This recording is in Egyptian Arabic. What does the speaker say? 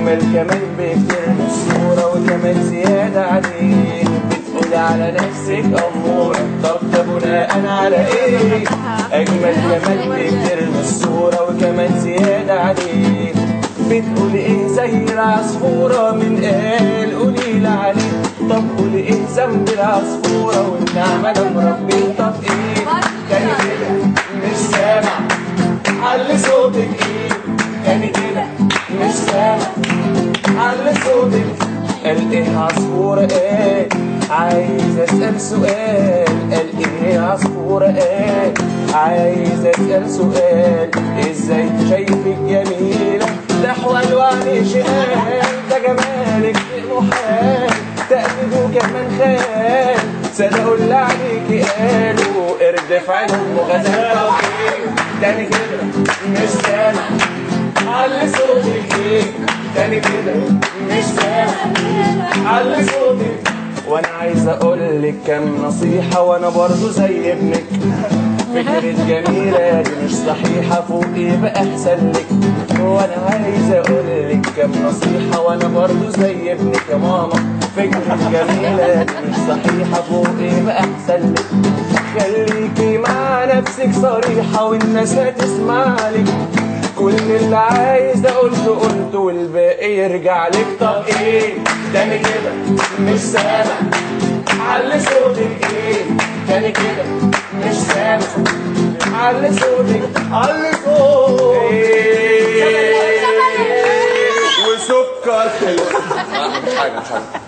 اجمل كمان بكتير الصورة وكمان زيادة عليه بتقولي على نفسك امورة طب ده بناء على ايه اجمل كمان بكتير من الصورة وكمان زيادة عليه بتقولي ايه زي العصفورة من قال قولي عليه طب قولي ايه ذنب العصفورة والنعمة لما ربي طب ايه تاني كده مش سامع علي صوتك ايه تاني كده مش سامع علي صوتك قال ايه عصفورة ايه عايز اسأل سؤال قال ايه عصفورة ايه عايز اسأل سؤال ازاي شايفك جميلة ده حوال وعلي شقال ده جمالك شيء محال تأكيد وكمان خيال صدقوا اللي عليكي قالوا اردف عنهم وغزال تاني كده مش سامع علي صوتك ايه تاني كده مش سامع علي صوتك وانا عايز اقول لك كام نصيحة وانا برضو زي ابنك فكرة جميلة دي مش صحيحة فوقي بقى احسن لك وانا عايز اقول لك كام نصيحة وانا برضو زي ابنك يا ماما فكرة جميلة دي مش صحيحة فوقي بقى احسن لك خليكي مع نفسك صريحة والناس هتسمع لك كل اللي عايز قلته قلته والباقي يرجع لك طب ايه تاني كده مش سامع علي صوتك ايه تاني كده مش سامع علي صوتك علي صوتك ايه وسكر مش حاجه مش حاجه